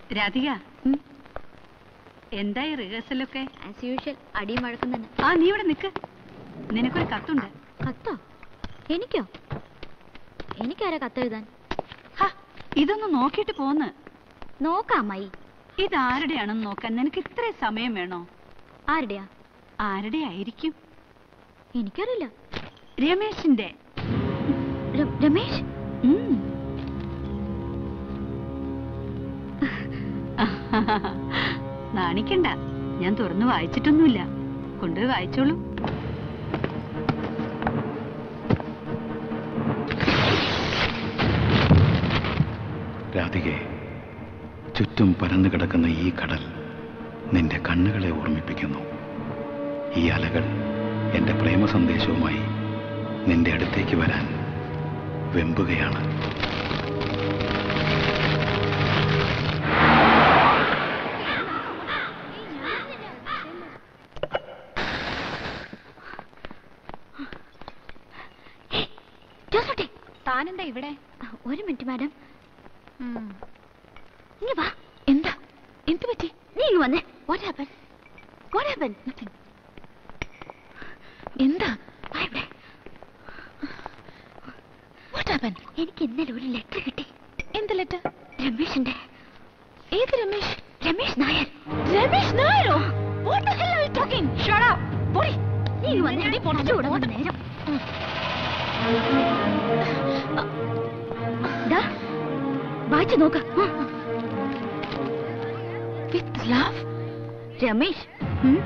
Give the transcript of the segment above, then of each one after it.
രാധിക എന്തായി റിഹേഴ്സലൊക്കെ as usual അടിയും വഴക്കം തന്നെ ആ നീ ഇവിടെ നിക്ക് നിനക്കൊരു കത്തുണ്ട് കത്തോ എനിക്കോ എനിക്കാരാ കത്തെഴുതാൻ ഹ, ഇതൊന്ന് നോക്കിയിട്ട് പോന്ന് നോക്കാം അമ്മായി ഇതാരുടെയാണെന്ന് നോക്കാൻ നിനക്ക് ഇത്രയും സമയം വേണോ ആരുടെയാ ആരുടെ ആയിരിക്കും എനിക്കറിയില്ല രമേശിന്റെ ര- രമേശ് ഉം. നാണിക്കണ്ട ഞാൻ തുറന്നു വായിച്ചിട്ടൊന്നുമില്ല കൊണ്ടുപോയി വായിച്ചോളൂ രാധികെ ചുറ്റും പരന്നു കിടക്കുന്ന ഈ കടൽ നിന്റെ കണ്ണുകളെ ഓർമ്മിപ്പിക്കുന്നു ഈ അലകൾ എൻ്റെ പ്രേമ സന്ദേശവുമായി നിന്റെ അടുത്തേക്ക് വരാൻ വെമ്പുകയാണ് ജോസൂട്ടി താനെന്താ ഇവിടെ ഒരു മിനിറ്റ് മാഡം ഇങ്ങ് വാ എന്താ എന്ത് പറ്റി നീ ഇങ്ങ് വന്നേ വാട്ട് ഹാപ്പൻ What happened? എന്താ വാ ഇവിടെ. വാട്ട് ഹാപ്പൻ എനിക്ക് ഇന്നലെ ഒരു ലെറ്റർ കിട്ടി എന്ത് ലെറ്റർ രമേശിന്റെ ഏത് രമേശ് രമേശ് നായർ രമേശ് നായരോ what the hell are you talking shut up പോടി നീ ഇങ്ങ് വന്നേ എടി, പോടാ, അടികൂടാൻ പോടാ. നേരം ദാ, വായിച്ചു നോക്ക വിത്ത് ലവ് രമേശ് ഉം,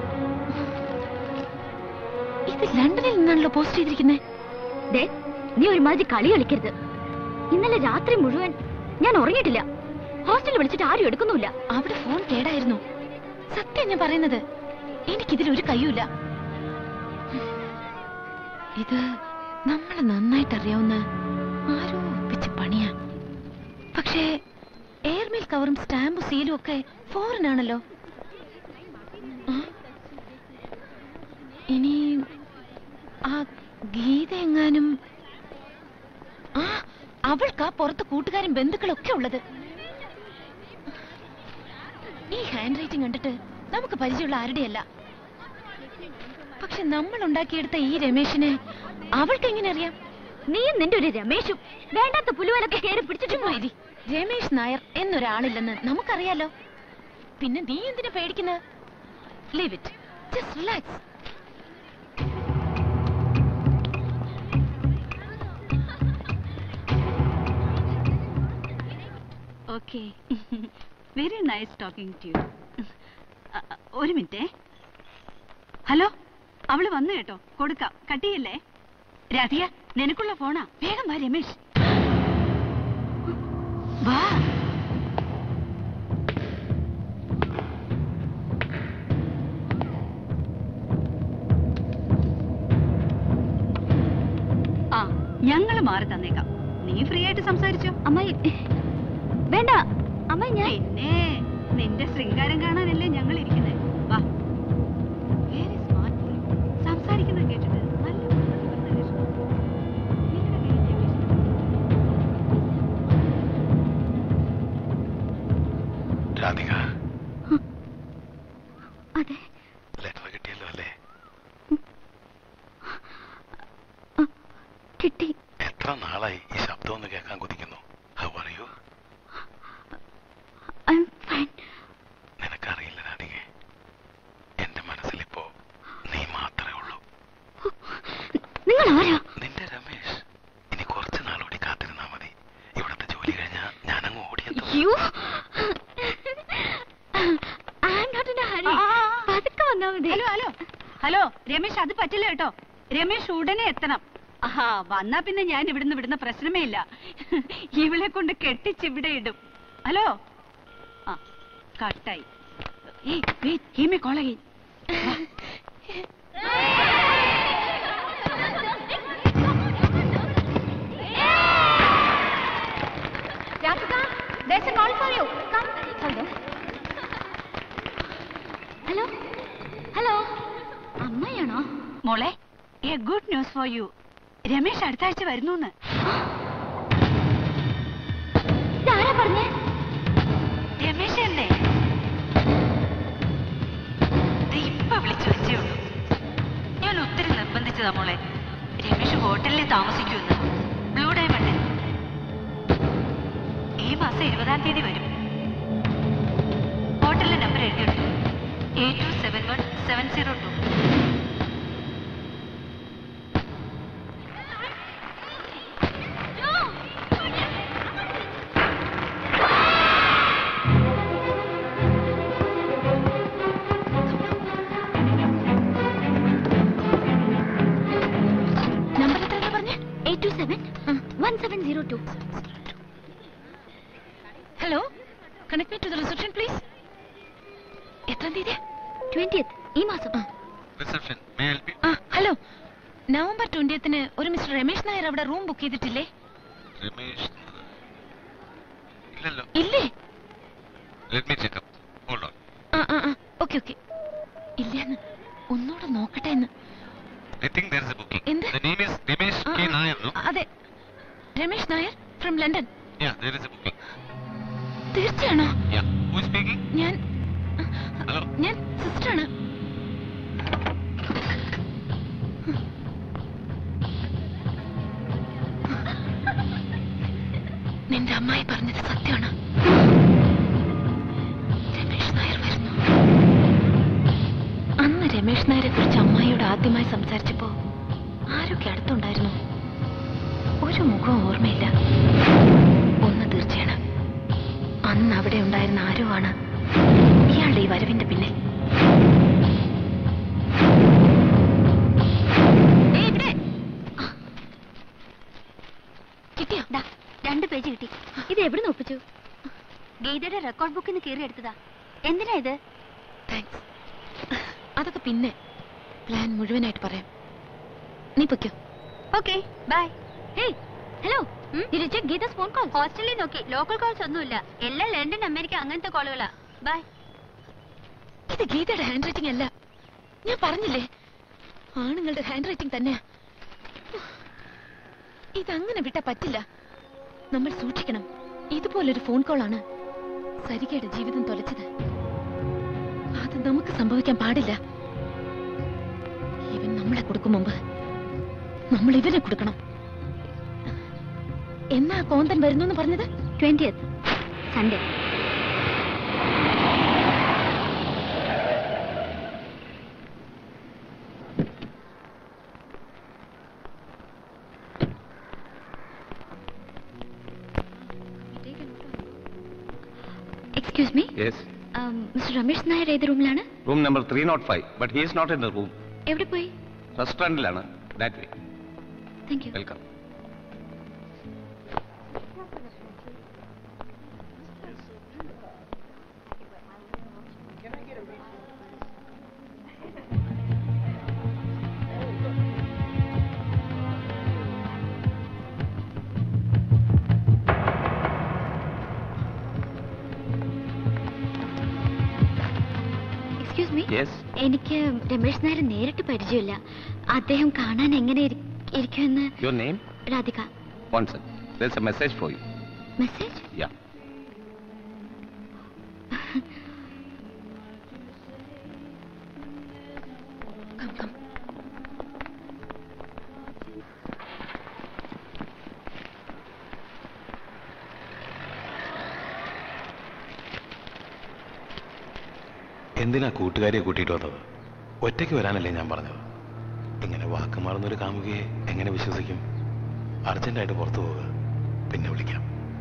ഇത് ലണ്ടനിൽ നിന്നാണല്ലോ പോസ്റ്റ് ചെയ്തിരിക്കുന്നത് ദേ നീ ഒരുമാതിരി കളി കളിക്കരുത് ഇന്നലെ രാത്രി മുഴുവൻ ഞാൻ ഉറങ്ങിയിട്ടില്ല ഹോസ്റ്റലിൽ വിളിച്ചിട്ട് ആരും എടുക്കുന്നുമില്ല അവിടെ ഫോൺ കേടായിരുന്നു സത്യം ഞാൻ പറയുന്നത് എനിക്കിതിൽ ഒരു കയ്യൂല ഇത് നമ്മളെ നന്നായിട്ട് അറിയാവുന്ന ആരോ ഒപ്പിച്ച പണിയാ പക്ഷേ എയർമെയിൽ കവറും സ്റ്റാമ്പും സീലും ഒക്കെ ഫോറിൻ ആണല്ലോ ആ? ഇനി ആ ഗീത എങ്ങാനും ആ അവൾക്ക് ആ പുറത്ത് കൂട്ടുകാരും ബന്ധുക്കളൊക്കെ ഉള്ളത് ഈ ഹാൻഡ് റൈറ്റിംഗ് കണ്ടിട്ട് നമുക്ക് പരിചയമുള്ള ആരുടെയല്ല പക്ഷെ നമ്മൾ ഉണ്ടാക്കിയെടുത്ത ഈ രമേശിനെ അവൾക്ക് എങ്ങനെ അറിയാം നീയും നിന്റെ ഒരു രമേശും വേണ്ടാത്ത പുലുവലൊക്കെ കയറി പിടിച്ചിട്ട് ചുമ്മാ ഇരി. രമേശ് നായർ എന്നൊരാളില്ലെന്ന് നമുക്കറിയാലോ പിന്നെ നീ എന്തിനാ പേടിക്കുന്നത് leave it just relax okay very nice talking to you ഒരു മിനിറ്റേ ഹലോ അവള് വന്നു കേട്ടോ കൊടുക്കാം കട്ടിയല്ലേ രാധിക നിനക്കുള്ള ഫോണാ വേഗം വാ രമേശ് വാ ആ ഞങ്ങള് മാറി തന്നേക്കാം നീ ഫ്രീ ആയിട്ട് സംസാരിച്ചോ അമ്മായി വേണ്ട അമ്മായി ഞാൻ പിന്നെ നിന്റെ ശൃംഗാരം കാണാനല്ലേ ഞങ്ങൾ ഇരിക്കുന്നത് വാ Very smart boy. സംസാരിക്കുന്നത് കേട്ടിട്ട് നല്ല ബുദ്ധിമുട്ടുള്ള ലക്ഷണം. നിങ്ങളുടെ കയ്യിൽ ഞാൻ വിശ്വസിക്കുന്നു. രാധിക അതെ ലെറ്റർ കിട്ടിയല്ലോ അല്ലേ കിട്ടി എത്ര നാളായി ഈ ശബ്ദം ഒന്ന് കേൾക്കാൻ കൊതിക്കുന്നു how are you I am fine നിനക്കറിയില്ല രാധികെ എന്റെ മനസ്സിലിപ്പോ നീ മാത്രമേ ഉള്ളൂ നിങ്ങൾ ആരാ നിന്റെ രമേശ് ഇനി കുറച്ച് നാളുകൂടി കാത്തിരുന്നാ മതി ഇവിടുത്തെ ജോലി കഴിഞ്ഞാ ഞാനങ്ങ് ഓടിയെത്തും you I am not in a hurry ആ, ആ, ആ. പതുക്കെ വന്നാ മതി ഹലോ ഹലോ ഹലോ രമേശ് അത് പറ്റില്ല കേട്ടോ രമേശ് ഉടനെ എത്തണം ആഹാ വന്നാ പിന്നെ ഞാൻ ഇവിടുന്ന് വിടുന്ന പ്രശ്നമേ ഇല്ല ഇവളെ കൊണ്ട് കെട്ടിച്ചിവിടെ ഇടും ഹലോ ആ കട്ടായി hey wait give me call again Radhika there's a call for you come hello hello hello അമ്മയാണോ മോളെ a good news for you Ramesh അടുത്ത ആഴ്ച വരുന്നു ഇതാരാ പറഞ്ഞേ രമേശ് താമസിക്കുമെന്ന് ബ്ലൂ ഡയമണ്ടിൽ ഈ മാസം ഇരുപതാം തീയതി വരും ഹോട്ടലിലെ നമ്പർ എഴുതിയെടുത്തു eight two seven one seven zero two number എത്രയാ പറഞ്ഞേ eight two seven one seven zero two hello connect me to the reception please എത്രാം തീയതി ട്വന്റിയത്ത് ഈ മാസം റിസപ്ഷൻ മേ ഹെൽപ്പ് യു ആ ഹലോ നവംബർ ട്വന്റിയത്തിന് ഒരു മിസ്റ്റർ രമേശ് നായർ അവിടെ റൂം ബുക്ക് ചെയ്തിട്ടില്ലേ രമേശ് ഇല്ലല്ലോ ഇല്ലേ let me check up hold on ah ആ ആ ഓക്കെ ഓക്കെ ഇല്ലെന്ന് ഒന്നുകൂടെ നോക്കട്ടെ എന്ന് I think there is a booking എന്ത്? the name is Ramesh ah, K ah, Nair no അതെ Ramesh Nair from London yeah there is a booking തീർച്ചയാണോ yeah who is speaking ഞാൻ hello ഞാൻ സിസ്റ്ററാണ് നിന്റെ അമ്മായി പറഞ്ഞത് സത്യമാണ് രമേശ് നായർ വരുന്നു അന്ന് രമേശ് നായരെ കുറിച്ച് അമ്മായിയോട് ആദ്യമായി സംസാരിച്ചപ്പോ ആരൊക്കെ അടുത്തുണ്ടായിരുന്നു ഒരു മുഖവും ഓർമ്മയില്ല ഒന്ന് തീർച്ചയാണ് അന്ന് അവിടെ ഉണ്ടായിരുന്ന ആരോ ആണ് ഇയാളുടെ ഈ വരവിന്റെ പിന്നിൽ ഏയ് ഇവിടെ. ആ. കിട്ടിയോ ദാ, രണ്ട് പേജ് കിട്ടി ഇത് എവിടുന്ന് ഒപ്പിച്ചു ഗീതയുടെ റെക്കോർഡ് ബുക്കിൽ നിന്ന് കീറി എടുത്തതാ എന്തിനാ ഇത് താങ്ക്സ് അതൊക്കെ പിന്നെ പ്ലാൻ മുഴുവനായിട്ട് പറയാം നീ പൊയ്ക്കോ okay bye hey hello check Geetha's phone call ഹോസ്റ്റലിൽ നോക്കി ലോക്കൽ കോൾസ് ഒന്നുമില്ല എല്ലാം ലണ്ടൻ അമേരിക്ക അങ്ങനത്തെ കോളുകളാ ബൈ ഇത് ഗീതയുടെ ഹാൻഡ് റൈറ്റിംഗ് അല്ല ഞാൻ പറഞ്ഞില്ലേ ആണുങ്ങളുടെ ഹാൻഡ് റൈറ്റിംഗ് തന്നെയാ ഇതങ്ങനെ വിട്ടാ പറ്റില്ല നമ്മൾ സൂക്ഷിക്കണം ഇതുപോലൊരു ഫോൺ കോളാണ് സരികയുടെ ജീവിതം തൊലച്ചത് അത് നമുക്ക് സംഭവിക്കാൻ പാടില്ല ഇവൻ നമ്മളെ കൊടുക്കും മുമ്പ് നമ്മൾ ഇവനെ കൊടുക്കണം എന്നാ കോന്തൻ വരുന്നു എന്ന് പറഞ്ഞത് twentieth Sunday excuse me Yes. Mister Ramesh Nair ഏത് റൂമിലാണ് Room number 305. But he is not in the room. എവിടെ പോയി റെസ്റ്റോറൻറ്റിലാണ് that way thank you welcome excuse me yes എനിക്ക് രമേശ് നായർ നേരിട്ട് പരിചയമില്ല അദ്ദേഹം കാണാൻ എങ്ങനെ ഇരി- ഇരിക്കുമെന്ന് your name Radhika one sec there's a message for you message yeah come come എന്തിനാ കൂട്ടുകാരിയെ കൂട്ടിയിട്ട് വന്നത് ഒറ്റയ്ക്ക് വരാനല്ലേ ഞാൻ പറഞ്ഞത് ഇങ്ങനെ വാക്ക് മാറുന്നൊരു കാമുകയെ എങ്ങനെ വിശ്വസിക്കും അർജന്റായിട്ട് പുറത്തു പോവുക പിന്നെ വിളിക്കാം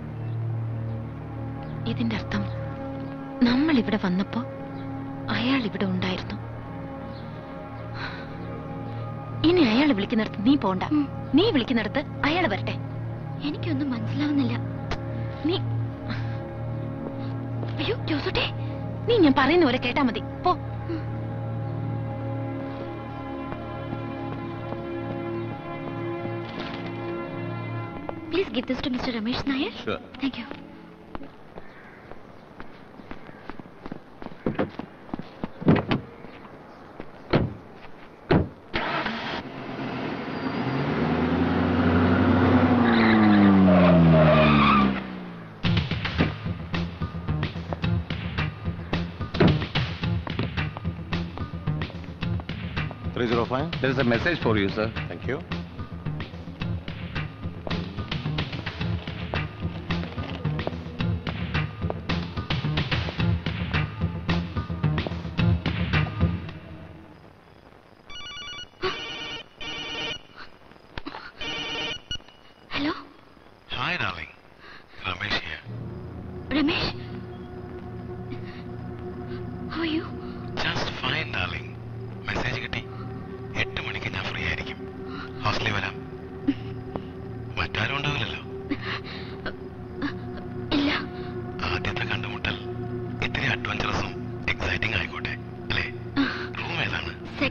ഇതിന്റെ അർത്ഥം നമ്മൾ ഇവിടെ വന്നപ്പോ അയാൾ ഇവിടെ ഉണ്ടായിരുന്നു ഇനി അയാൾ വിളിക്കുന്നിടത്ത് നീ പോണ്ട ഉം. നീ വിളിക്കുന്നിടത്ത് അയാൾ വരട്ടെ എനിക്കൊന്നും മനസ്സിലാവുന്നില്ല നീ അയ്യോ ജോസൂട്ടെ നീ ഞാൻ പറയുന്ന പോലെ കേട്ടാ മതി പോ please give this to mister Ramesh Nair sure thank you three zero five there is a message for you sir thank you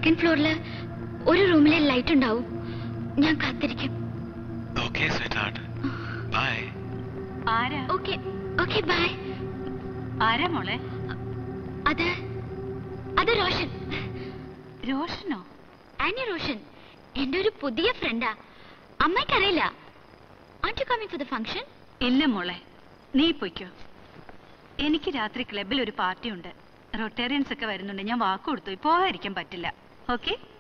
second ഫ്ലോറിൽ ഒരു റൂമിലെ ലൈറ്റ് ഉണ്ടാവും ഞാൻ കാത്തിരിക്കും ഓക്കെ സ്വീറ്റ് ഹാർട്ട് ബൈ ആരാ ഓക്കെ ഓക്കെ ബൈ ആരാ മോളെ അത് അത് റോഷൻ രോഷനോ ആനി റോഷൻ എന്റെ ഒരു പുതിയ ഫ്രണ്ടാ അമ്മയ്ക്കറിയില്ല are you coming for the function ഇല്ല മോളെ നീ പൊയ്ക്കോ എനിക്ക് രാത്രി ക്ലബിൽ ഒരു പാർട്ടി ഉണ്ട് റൊട്ടേറിയൻസ് ഒക്കെ വരുന്നുണ്ട് ഞാൻ വാക്ക് കൊടുത്തു പോകാതിരിക്കാൻ പറ്റില്ല ഓക്കെ